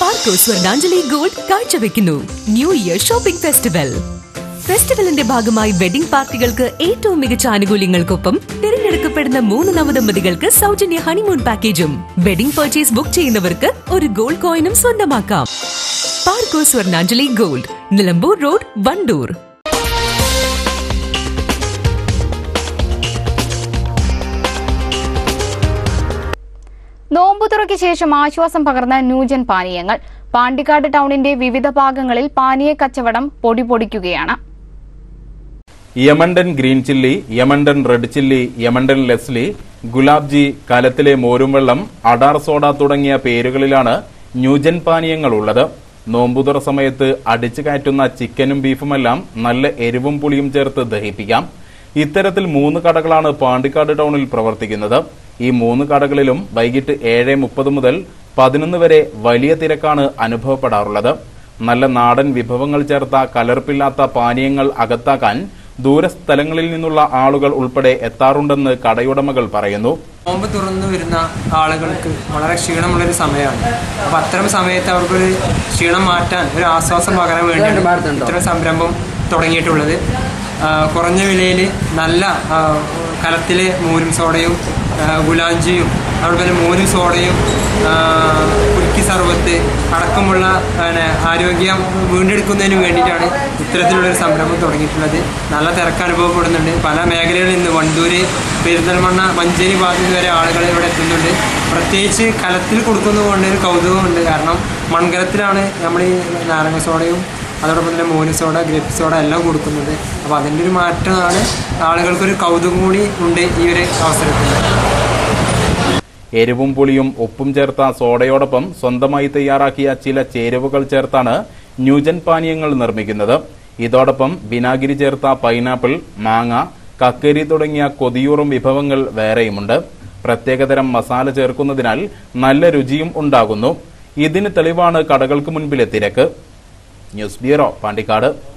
പാർക്കോ Swarnanjali gold കാഴ്ചവെക്കുന്നു new year shopping festival ഫെസ്റ്റിവലിന്റെ ഭാഗമായി വെഡിംഗ് പാർട്ടികൾക്ക് ഏറ്റവും മികച്ച ആനുകൂല്യങ്ങൾക്കൊപ്പം തിരഞ്ഞെടുക്കപ്പെടുന്ന മൂന്ന് നവദമ്പതികൾക്ക് സൗജന്യ ഹണിമൂൺ പാക്കേജും വെഡിംഗ് പർച്ചേസ് ബുക്ക് ചെയ്യുന്നവർക്ക് ഒരു ഗോൾഡ് കോയിനും സ്വന്തമാക്കാം പാർക്കോ സ്വർണാഞ്ജലി ഗോൾഡ് നിലമ്പൂർ റോഡ് വണ്ടൂർ നോമ്പുതുറയ്ക്ക് ശേഷം ആശ്വാസം പകർന്ന ന്യൂജൻ പാനീയങ്ങൾ പാണ്ടിക്കാട് ടൗണിന്റെ വിവിധ ഭാഗങ്ങളിൽ പാനീയ കച്ചവടം പൊടിപൊടിക്കുകയാണ് യമണ്ടൻ ഗ്രീൻ ചില്ലി യമണ്ടൻ റെഡ് ചില്ലി യമണ്ടൻ ലെസ്ലി ഗുലാബ് ജി കലത്തിലെ മോരും വെള്ളം അടാർ സോഡ തുടങ്ങിയ പേരുകളിലാണ് ന്യൂജൻ പാനീയങ്ങൾ ഉള്ളത് നോമ്പുതുറ സമയത്ത് അടിച്ചു കയറ്റുന്ന ചിക്കനും ബീഫുമെല്ലാം നല്ല എരിവും പുളിയും ചേർത്ത് ദഹിപ്പിക്കാം ഇത്തരത്തിൽ മൂന്ന് കടകളാണ് പാണ്ടിക്കാട് ടൗണിൽ പ്രവർത്തിക്കുന്നത് ഈ മൂന്ന് കടകളിലും വൈകിട്ട് ഏഴ് മുപ്പത് മുതൽ പതിനൊന്ന് വരെ വലിയ തിരക്കാണ് അനുഭവപ്പെടാറുള്ളത് നല്ല നാടൻ വിഭവങ്ങൾ ചേർത്ത കലർപ്പില്ലാത്ത പാനീയങ്ങൾ അകത്താക്കാൻ ദൂരസ്ഥലങ്ങളിൽ നിന്നുള്ള ആളുകൾ ഉൾപ്പെടെ എത്താറുണ്ടെന്ന് കടയുടമകൾ പറയുന്നു നോമ്പ് തുറന്നു വരുന്ന ആളുകൾക്ക് വളരെ ക്ഷീണമുള്ളൊരു സമയമാണ് അപ്പോൾ അത്തരം സമയത്ത് അവർക്കൊരു ക്ഷീണം മാറ്റാൻ ഒരു ആശ്വാസം പകരാൻ വേണ്ടിയാണ് ഇത്തരം സംരംഭം തുടങ്ങിയിട്ടുള്ളത് ആ, കുറഞ്ഞ വിലയിൽ നല്ല ആ, കലത്തിലെ മോരും സോഡയും ആ, ഗുലാഞ്ചിയും അതുപോലെ മോരും സോഡയും ആ, കുലുക്കി സർബത്ത് അടക്കമുള്ള പിന്നെ, ആരോഗ്യം വീണ്ടെടുക്കുന്നതിന് വേണ്ടിയിട്ടാണ് ഇത്തരത്തിലുള്ളൊരു സംരംഭം തുടങ്ങിയിട്ടുള്ളത് നല്ല തിരക്ക് അനുഭവപ്പെടുന്നുണ്ട് പല മേഖലകളിൽ നിന്ന് വണ്ടൂര് പെരിന്തൽമണ്ണ മഞ്ചേരി ഭാഗത്ത് വരെ ആളുകൾ ഇവിടെ എത്തുന്നുണ്ട് പ്രത്യേകിച്ച് കലത്തിൽ കൊടുക്കുന്നതുകൊണ്ട് ഒരു കൗതുകമുണ്ട് കാരണം മൺകലത്തിലാണ് നമ്മൾ ഈ നാരങ്ങ സോഡയും അതോടൊപ്പം തന്നെ മോന് സോഡ ഗ്രേപ്പ് സോഡ എല്ലാം കൊടുക്കുന്നത് അപ്പോൾ അതിൻ്റെ ഒരു മാറ്റമാണ് ആളുകൾക്കൊരു കൗതുകം കൂടി ഉണ്ട് ഈ ഒരു അവസരത്തിൽ എരിവും പുളിയും ഉപ്പും ചേർത്ത സോഡയോടൊപ്പം സ്വന്തമായി തയ്യാറാക്കിയ ചില ചേരുവകൾ ചേർത്താണ് ന്യൂജൻ പാനീയങ്ങൾ നിർമ്മിക്കുന്നത് ഇതോടൊപ്പം വിനാഗിരി ചേർത്ത പൈനാപ്പിൾ മാങ്ങ കക്കരി തുടങ്ങിയ കൊതിയൂറും വിഭവങ്ങൾ വേറെയുമുണ്ട് പ്രത്യേകതരം മസാല ചേർക്കുന്നതിനാൽ നല്ല രുചിയും ഉണ്ടാകുന്നു ഇതിന് തെളിവാണ് കടകൾക്ക് മുൻപിലെ തിരക്ക് ന്യൂസ് ബ്യൂറോ പാണ്ടിക്കാട്